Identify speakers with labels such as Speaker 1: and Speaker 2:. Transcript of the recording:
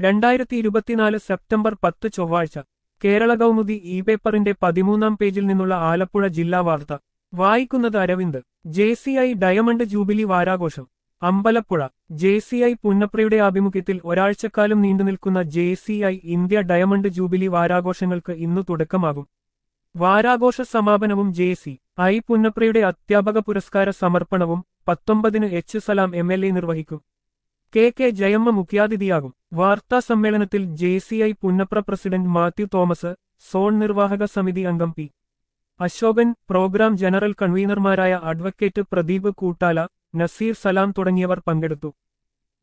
Speaker 1: രണ്ടായിരത്തി ഇരുപത്തിനാല് സെപ്റ്റംബർ പത്ത് ചൊവ്വാഴ്ച കേരള കൗമുദി ഇ പേപ്പറിന്റെ പതിമൂന്നാം പേജിൽ നിന്നുള്ള ആലപ്പുഴ ജില്ലാ വാർത്ത വായിക്കുന്നത് Aravind J C I diamond jubilee വാരാഘോഷം അമ്പലപ്പുഴ ജെ സി ഐ പുന്നപ്രയുടെ ആഭിമുഖ്യത്തിൽ ഒരാഴ്ചക്കാലം നീണ്ടുനിൽക്കുന്ന J C I India diamond jubilee വാരാഘോഷങ്ങൾക്ക് ഇന്നു തുടക്കമാകും വാരാഘോഷ സമാപനവും ജെ സി ഐ പുന്നപ്രയുടെ അധ്യാപക പുരസ്കാര സമർപ്പണവും പത്തൊമ്പതിന് H Salam M L A നിർവഹിക്കും കെ കെ ജയമ്മ മുഖ്യാതിഥിയാകും വാർത്താ സമ്മേളനത്തിൽ J C I Punnapra president Mathew Thomas zone നിർവാഹക സമിതി അംഗം പി അശോകൻ പ്രോഗ്രാം ജനറൽ കൺവീനർമാരായ അഡ്വക്കേറ്റ് പ്രദീപ് കൂട്ടാല നസീർ സലാം തുടങ്ങിയവർ പങ്കെടുത്തു